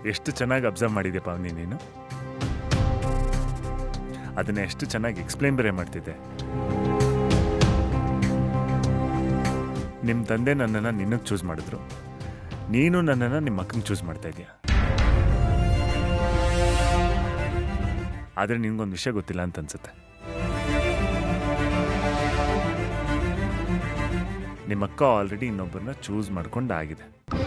ಎಷ್ಟು ಚೆನ್ನಾಗಿ ಅಬ್ಸರ್ವ್ ಮಾಡಿದೆ ಪಾವನಿ ನೀನು ಅದನ್ನ ಎಷ್ಟು ಚೆನ್ನಾಗಿ ಎಕ್ಸ್ಪ್ಲೈನ್ ಬೇರೆ ಮಾಡ್ತಿದ್ದೆ ನಿಮ್ಮ ತಂದೆ ನನ್ನನ್ನು ನಿನ್ನಕ್ಕೆ ಚೂಸ್ ಮಾಡಿದ್ರು ನೀನು ನನ್ನನ್ನು ನಿಮ್ಮ ಅಕ್ಕಂಗೆ ಚೂಸ್ ಮಾಡ್ತಾ ಇದೀಯ ಆದರೆ ನಿನ್ಗೊಂದು ವಿಷಯ ಗೊತ್ತಿಲ್ಲ ಅಂತ ಅನ್ಸುತ್ತೆ ನಿಮ್ಮ ಅಕ್ಕ ಆಲ್ರೆಡಿ ಇನ್ನೊಬ್ಬರನ್ನ ಚೂಸ್ ಮಾಡ್ಕೊಂಡು ಆಗಿದೆ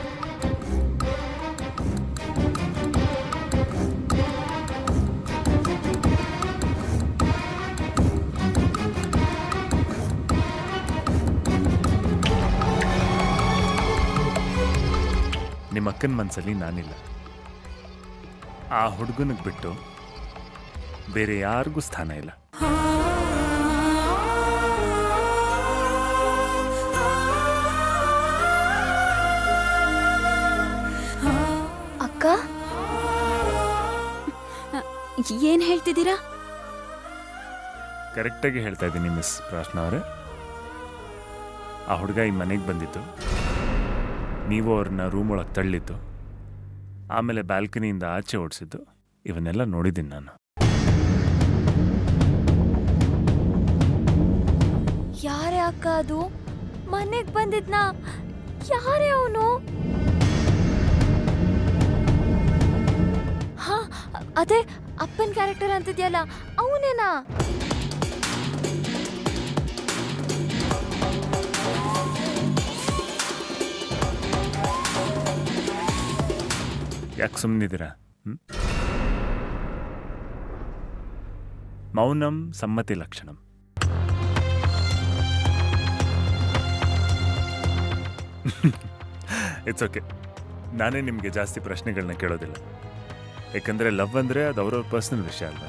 ನಿಮ್ಮ ಅಕ್ಕನ ಮನಸ್ಸಲ್ಲಿ ನಾನಿಲ್ಲ ಆ ಹುಡುಗನಿಗೆ ಬಿಟ್ಟು ಬೇರೆ ಯಾರಿಗೂ ಸ್ಥಾನ ಇಲ್ಲ ಅಕ್ಕ ಏನ್ ಹೇಳ್ತಿದ್ದೀರಾ ಕರೆಕ್ಟಾಗಿ ಹೇಳ್ತಾ ಇದ್ದೀನಿ ಮಿಸ್ ಪ್ರಾಶ್ನ ಅವರೇ ಆ ಹುಡುಗ ಈ ಮನೆಗೆ ಬಂದಿದ್ದು ನೀವು ಅವ್ರನ್ನ ರೂಮ್ ಒಳಗೆ ತಳ್ಳಿದ್ದು ಆಮೇಲೆ ಬ್ಯಾಲ್ಕನಿಯಿಂದ ಆಚೆ ಓಡಿಸಿದ್ದು ಇವನ್ನೆಲ್ಲ ನೋಡಿದ್ದೀನಿ ನಾನು ಯಾರೇ ಅಕ್ಕ ಅದು ಮನೆಗ್ ಬಂದಿದ್ನ ಯಾರೇ ಅವನು ಹಾ ಅದೇ ಅಪ್ಪನ ಕ್ಯಾರೆಕ್ಟರ್ ಅಂತಿದ್ಯಲ್ಲ ಅವನೇನಾ ಯಾಕೆ ಸುಮ್ಮನಿದ್ದೀರಾ ಮೌನಂ ಸಮ್ಮತಿ ಲಕ್ಷಣಂ ಇಟ್ಸ್ ಓಕೆ ನಾನೇ ನಿಮಗೆ ಜಾಸ್ತಿ ಪ್ರಶ್ನೆಗಳನ್ನ ಕೇಳೋದಿಲ್ಲ ಯಾಕಂದರೆ ಲವ್ ಅಂದರೆ ಅದು ಅವ್ರವ್ರ ಪರ್ಸ್ನಲ್ ವಿಷಯ ಅಲ್ವಾ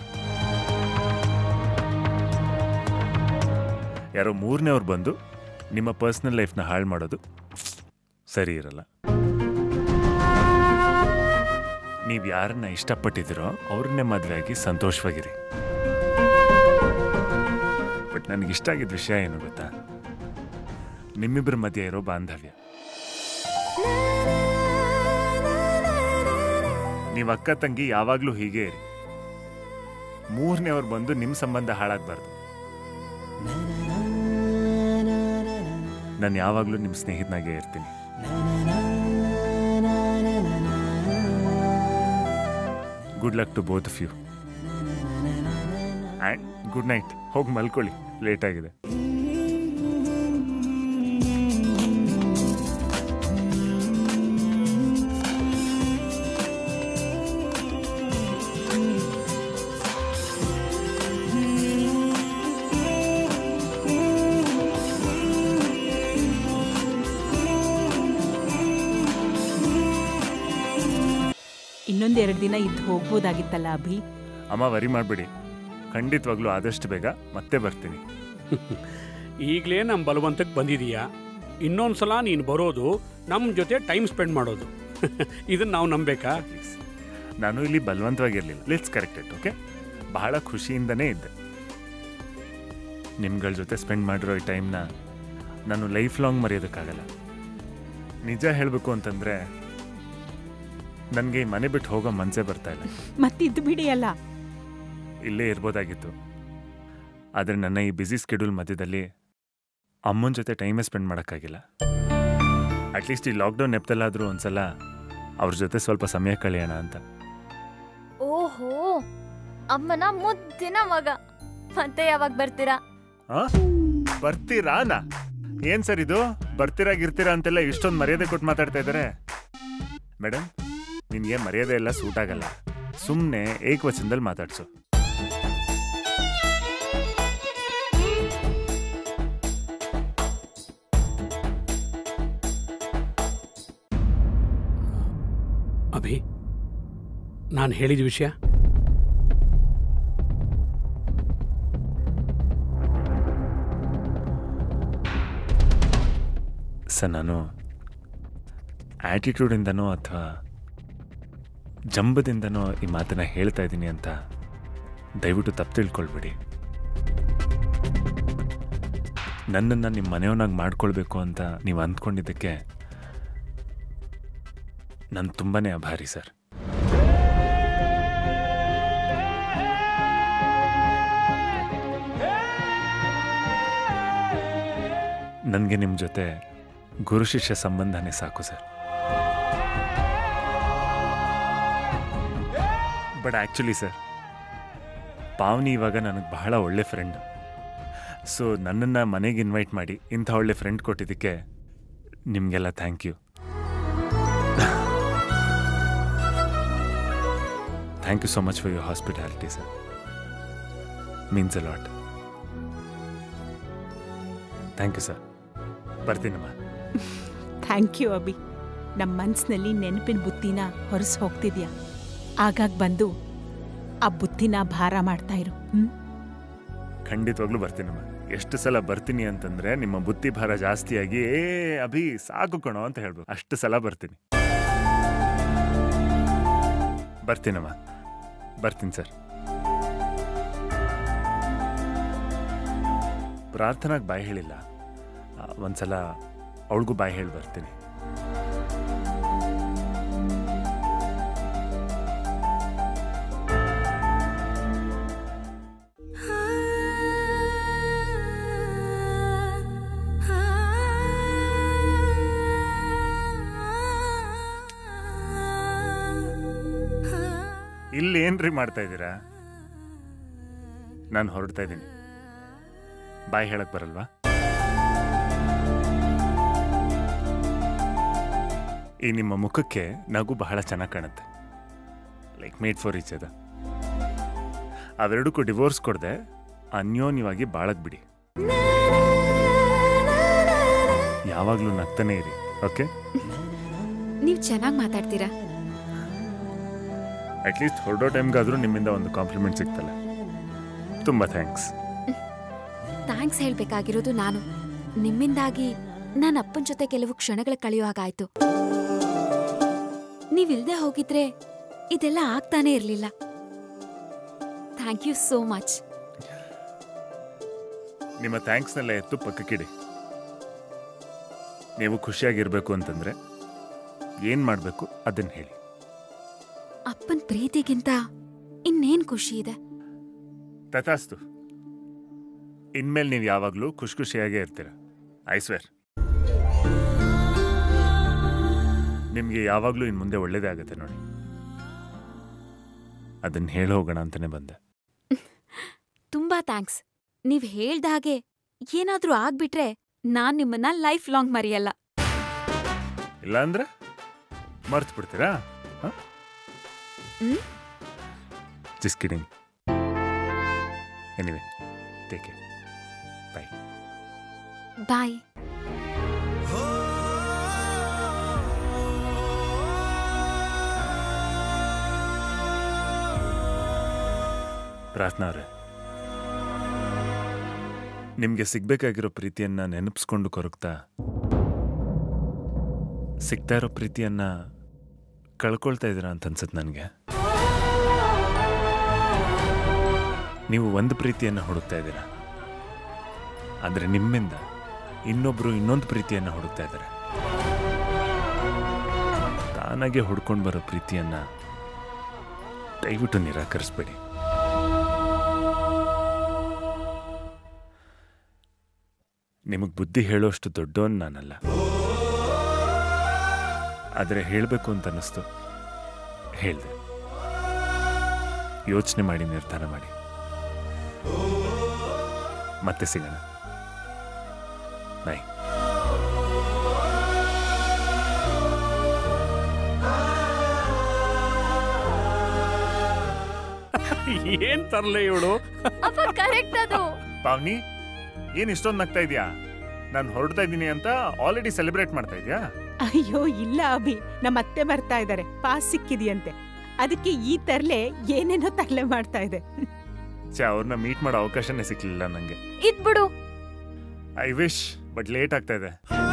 ಯಾರೋ ಮೂರನೇವ್ರು ಬಂದು ನಿಮ್ಮ ಪರ್ಸ್ನಲ್ ಲೈಫ್ನ ಹಾಳು ಮಾಡೋದು ಸರಿ ಇರಲ್ಲ ನೀವು ಯಾರನ್ನ ಇಷ್ಟಪಟ್ಟಿದ್ದೀರೋ ಅವ್ರನ್ನೇ ಮದುವೆಯಾಗಿ ಸಂತೋಷವಾಗಿರಿ ಬಟ್ ನನಗಿಷ್ಟ ಆಗಿದ್ದ ವಿಷಯ ಏನು ಗೊತ್ತಾ ನಿಮ್ಮಿಬ್ಬರ ಮಧ್ಯೆ ಇರೋ ಬಾಂಧವ್ಯ ನೀವು ಅಕ್ಕ ತಂಗಿ ಯಾವಾಗಲೂ ಹೀಗೆ ಇರಿ ಮೂರನೇವ್ರು ಬಂದು ನಿಮ್ಮ ಸಂಬಂಧ ಹಾಳಾಗಬಾರ್ದು ನಾನು ಯಾವಾಗಲೂ ನಿಮ್ಮ ಸ್ನೇಹಿತನಾಗೇ ಇರ್ತೀನಿ good luck to both of you and good night ಹೋಗಿ ಮಲ್ಕೊಳ್ಳಿ ಲೇಟ್ ಆಗಿದೆ ಇನ್ನೊಂದೆರಡು ದಿನ ಇದ್ದು ಹೋಗ್ಬೋದಾಗಿತ್ತಲ್ಲ ಅಭಿ ಅಮ್ಮ ವರಿ ಮಾಡಬೇಡಿ ಖಂಡಿತವಾಗ್ಲೂ ಆದಷ್ಟು ಬೇಗ ಮತ್ತೆ ಬರ್ತೀನಿ ಈಗಲೇ ನಮ್ಮ ಬಲವಂತಕ್ಕೆ ಬಂದಿದೀಯಾ ಇನ್ನೊಂದು ಸಲ ನೀನು ಬರೋದು ನಮ್ಮ ಜೊತೆ ಟೈಮ್ ಸ್ಪೆಂಡ್ ಮಾಡೋದು ಇದನ್ನ ನಾವು ನಂಬೇಕಾ ಪ್ಲೀಸ್ ನಾನು ಇಲ್ಲಿ ಬಲವಂತವಾಗಿರಲಿಲ್ಲ ಲೆಟ್ಸ್ ಕರೆಕ್ಟೆಡ್ ಓಕೆ ಬಹಳ ಖುಷಿಯಿಂದನೇ ಇದ್ದೆ ನಿಮ್ಗಳ ಜೊತೆ ಸ್ಪೆಂಡ್ ಮಾಡಿರೋ ಈ ಟೈಮ್ನ ನಾನು ಲೈಫ್ ಲಾಂಗ್ ಮರೆಯೋದಕ್ಕಾಗಲ್ಲ ನಿಜ ಹೇಳಬೇಕು ಅಂತಂದರೆ ನನಗೆ ಈ ಮನೆ ಬಿಟ್ಟು ಹೋಗೋ ಮನಸ್ಸೇ ಬರ್ತಾ ಇಲ್ಲ ಮತ್ತಿದ್ದು ಬಿಡಿ ಅಲ್ಲ ಇಲ್ಲೇ ಇರ್ಬೋದಾಗಿತ್ತು ಆದರೆ ನನ್ನ ಈ ಬ್ಯುಸಿ ಸ್ಕೆಡ್ಯೂಲ್ ಮಧ್ಯದಲ್ಲಿ ಅಮ್ಮನ ಜೊತೆ ಟೈಮೇ ಸ್ಪೆಂಡ್ ಮಾಡೋಕ್ಕಾಗಿಲ್ಲ ಅಟ್ಲೀಸ್ಟ್ ಈ ಲಾಕ್ಡೌನ್ ನೆಪದಲ್ಲಾದರೂ ಒಂದ್ಸಲ ಅವ್ರ ಜೊತೆ ಸ್ವಲ್ಪ ಸಮಯ ಕಳೆಯೋಣ ಅಂತ ಓಹೋ ಅಮ್ಮನ ಮುದ್ದಿನ ಮಗ ಮತ್ತೆ ಯಾವಾಗ ಬರ್ತೀರಾ ಆ? ಬರ್ತೀರಾನಾ ಏನ್ ಸರ್ ಇದು ಬರ್ತೀರಾ ಗಿರ್ತೀರಾ ಅಂತೆಲ್ಲ ಇಷ್ಟೊಂದು ಮರ್ಯಾದೆ ಕೊಟ್ಟು ಮಾತಾಡ್ತಾ ಇದ್ದಾರೆ ಮೇಡಮ್ ನಿನ್ಗೆ ಮರ್ಯಾದೆ ಎಲ್ಲ ಸೂಟ್ ಆಗಲ್ಲ ಸುಮ್ಮನೆ ಏಕವಚನದಲ್ಲಿ ಮಾತಾಡ್ಸು ಅಭಿ ನಾನು ಹೇಳಿದ ವಿಷಯ ಸರ್ ನಾನು ಆ್ಯಟಿಟ್ಯೂಡಿಂದನೋ ಅಥವಾ ಜಂಬದಿಂದನೋ ಈ ಮಾತನ್ನ ಹೇಳ್ತಾ ಇದ್ದೀನಿ ಅಂತ ದಯವಿಟ್ಟು ತಪ್ಪು ತಿಳ್ಕೊಳ್ಬೇಡಿ ನನ್ನನ್ನು ನಿಮ್ಮ ಮನೆಯವನಾಗಿ ಮಾಡ್ಕೊಳ್ಬೇಕು ಅಂತ ನೀವು ಅಂದ್ಕೊಂಡಿದ್ದಕ್ಕೆ ನಾನು ತುಂಬಾ ಆಭಾರಿ ಸರ್ ನನಗೆ ನಿಮ್ಮ ಜೊತೆ ಗುರು ಶಿಷ್ಯ ಸಂಬಂಧನೇ ಸಾಕು sir but actually sir Pavani ಇವಾಗ ನನಗೆ ಬಹಳ ಒಳ್ಳೆ ಫ್ರೆಂಡ್ ಸೊ ನನ್ನನ್ನು ಮನೆಗೆ ಇನ್ವೈಟ್ ಮಾಡಿ ಇಂಥ ಒಳ್ಳೆ ಫ್ರೆಂಡ್ ಕೊಟ್ಟಿದ್ದಕ್ಕೆ ನಿಮಗೆಲ್ಲ thank you thank you so much for your hospitality sir means a lot thank you sir ಬರ್ತೀನಮ್ಮ ಥ್ಯಾಂಕ್ ಯು ಅಭಿ ನಮ್ಮ ಮನ್ಸಿನಲ್ಲಿ ನೆನಪಿನ ಬುತ್ತಿನ ಹೊರಸ್ ಹೋಗ್ತಿದ್ಯಾ ಆಗಾಗ ಬಂದು ಆ ಬುತ್ತಿನ ಭಾರ ಮಾಡ್ತಾ ಇರು ಹ್ಮ್ ಖಂಡಿತವಾಗ್ಲೂ ಬರ್ತೀನಮ್ಮ ಎಷ್ಟು ಸಲ ಬರ್ತೀನಿ ಅಂತಂದ್ರೆ ನಿಮ್ಮ ಬುದ್ಧಿ ಭಾರ ಜಾಸ್ತಿಯಾಗಿ ಏ ಅಭಿ ಸಾಕು ಕಣೋ ಅಂತ ಹೇಳ್ಬೇಕು ಅಷ್ಟು ಸಲ ಬರ್ತೀನಿ ಬರ್ತೀನಮ್ಮ ಬರ್ತೀನಿ ಸರ್ ಪ್ರಾರ್ಥನಾಗ್ ಬಾಯಿ ಹೇಳಿಲ್ಲ ಆ, ಒಂದ್ಸಲ ಅವಳಿಗೂ ಬಾಯಿ ಹೇಳಿ ಬರ್ತೀನಿ ಇಲ್ಲಿ ಏನ್ರಿ ಮಾಡ್ತಾ ಇದ್ದೀರಾ ನಾನು ಹೊರಡ್ತಾ ಇದ್ದೀನಿ ಬಾಯ್ ಹೇಳಕ್ ಬರಲ್ವಾ ಈ ನಿಮ್ಮ ಮುಖಕ್ಕೆ ನಗು ಬಹಳ ಚೆನ್ನಾಗಿ ಕಾಣುತ್ತೆ ಲೈಕ್ ಮೇಡ್ ಫಾರ್ ಈಚ್ ಅದ ಅವೆರಡಕ್ಕೂ ಡಿವೋರ್ಸ್ ಕೊಡದೆ ಅನ್ಯೋನ್ಯವಾಗಿ ಬಾಳಕ್ ಬಿಡಿ ಯಾವಾಗಲೂ ನಗ್ತಾನೆ ಇರಿ ಓಕೆ ನೀವ್ ಚೆನ್ನಾಗಿ ಮಾತಾಡ್ತೀರಾ ಅಟ್ಲೀಸ್ಟ್ ಹೊರಡೋ ಟೈಮ್ಗಾದರೂ ನಿಮ್ಮಿಂದ ಒಂದು ಕಾಂಪ್ಲಿಮೆಂಟ್ ಸಿಗ್ತಲ್ಲ ತುಂಬ ಥ್ಯಾಂಕ್ಸ್ ಥ್ಯಾಂಕ್ಸ್ ಹೇಳ್ಬೇಕಾಗಿರೋದು ನಾನು ನಿಮ್ಮಿಂದಾಗಿ ನನ್ನ ಅಪ್ಪನ ಜೊತೆ ಕೆಲವು ಕ್ಷಣಗಳು ಕಳೆಯೋ ಹಾಗಾಯ್ತು ನೀವಿಲ್ದೆ ಹೋಗಿದ್ರೆ ಇದೆಲ್ಲ ಆಗ್ತಾನೆ ಇರ್ಲಿಲ್ಲ ಥ್ಯಾಂಕ್ ಯು ಸೋ ಮಚ್ ನಿಮ್ಮ ಥ್ಯಾಂಕ್ಸ್ನೆಲ್ಲ ಎತ್ತು ಪಕ್ಕಕ್ಕಿಡಿ ನೀವು ಖುಷಿಯಾಗಿರ್ಬೇಕು ಅಂತಂದ್ರೆ ಏನು ಮಾಡಬೇಕು ಅದನ್ನು ಹೇಳಿ ಅಪ್ಪನ್ ಪ್ರೀತಿಗಿಂತ ಇನ್ನೇನ್ ಖುಷಿ ಇದೆ ತಥಾಸ್ತು ಇನ್ಮೇಲೆ ನೀವು ಯಾವಾಗಲೂ ಖುಷಿ ಖುಷಿಯಾಗೇ ಇರ್ತೀರ ಐಸ್ವೇರ್ ನಿಮಗೆ ಯಾವಾಗಲೂ ಇನ್ನು ಮುಂದೆ ಒಳ್ಳೇದೇ ಆಗುತ್ತೆ ನೋಡಿ ಅದನ್ನು ಹೇಳಿ ಹೋಗೋಣ ಅಂತಲೇ ಬಂದೆ ತುಂಬಾ ಥ್ಯಾಂಕ್ಸ್ ನೀವ್ ಹೇಳ್ದ ಹಾಗೆ ಏನಾದ್ರೂ ಆಗ್ಬಿಟ್ರೆ ನಾನ್ ನಿಮ್ಮನ್ನ ಲೈಫ್ ಲಾಂಗ್ ಮರೆಯಲ್ಲ ಇಲ್ಲ ಅಂದ್ರೆ ಮರ್ತು ಬಿಡ್ತೀರಾ hmm? Just kidding anyway take bye bye Prarthana ಅವರೇ ನಿಮಗೆ ಸಿಗ್ಬೇಕಾಗಿರೋ ಪ್ರೀತಿಯನ್ನ ನೆನಪಿಸ್ಕೊಂಡು ಕೊರಗ್ತಾ ಸಿಗ್ತಾ ಇರೋ ಪ್ರೀತಿಯನ್ನ ಕಳ್ಕೊಳ್ತಾ ಇದ್ದೀರಾ ಅಂತ ಅನ್ಸುತ್ತೆ ನನಗೆ ನೀವು ಒಂದು ಪ್ರೀತಿಯನ್ನ ಹುಡುಕ್ತಾ ಇದ್ದೀರಾ ಆದರೆ ನಿಮ್ಮಿಂದ ಇನ್ನೊಬ್ರು ಇನ್ನೊಂದು ಪ್ರೀತಿಯನ್ನ ಹುಡುಕ್ತಾ ಇದ್ದಾರೆ ತಾನಾಗೆ ಹುಡ್ಕೊಂಡು ಬರೋ ಪ್ರೀತಿಯನ್ನ ದಯವಿಟ್ಟು ನಿರಾಕರಿಸ್ಬೇಡಿ ನಿಮಗೆ ಬುದ್ಧಿ ಹೇಳೋಷ್ಟು ದೊಡ್ಡವನ್ ನಾನಲ್ಲ ಆದರೆ ಹೇಳಬೇಕು ಅಂತ ಅನ್ನಿಸ್ತು ಹೇಳಿದೆ ಯೋಚನೆ ಮಾಡಿ ನಿರ್ಧಾರ ಮಾಡಿ ಮತ್ತೆ ಸಿಗೋಣ ಬಾಯ್ ಏನ್ ತರ್ಲೆ ಇವಳು ಅಪ್ಪ ಕರೆಕ್ಟ್ ಅದು ಪಾವ್ನಿ ಏನ್ ಇಷ್ಟೊಂದು ನಗ್ತಾ ಇದೆಯಾ ನಾನು ಹೊರಡ್ತಾ ಇದ್ದೀನಿ ಅಂತ ಆಲ್ರೆಡಿ ಸೆಲೆಬ್ರೇಟ್ ಮಾಡ್ತಾ ಇದೆಯಾ ಅಯ್ಯೋ ಇಲ್ಲ ಅಭಿ ನಮ್ಮ ಅತ್ತೆ ಬರ್ತಾ ಇದ್ದಾರೆ ಪಾಸ್ ಸಿಕ್ಕಿದೆಯಂತೆ ಅದಕ್ಕೆ ಈ ತರ್ಲೆ ಏನೇನೋ ತರ್ಲೆ ಮಾಡ್ತಾ ಇದೆ ಛೇ ಅವ್ರನ್ನ ಮೀಟ್ ಮಾಡೋ ಅವಕಾಶನೇ ಸಿಕ್ಲಿಲ್ಲ ನನಗೆ ಇದ್ಬಿಡು ಐ ವಿಶ್ ಬಟ್ ಲೇಟ್ ಆಗ್ತಾ ಇದೆ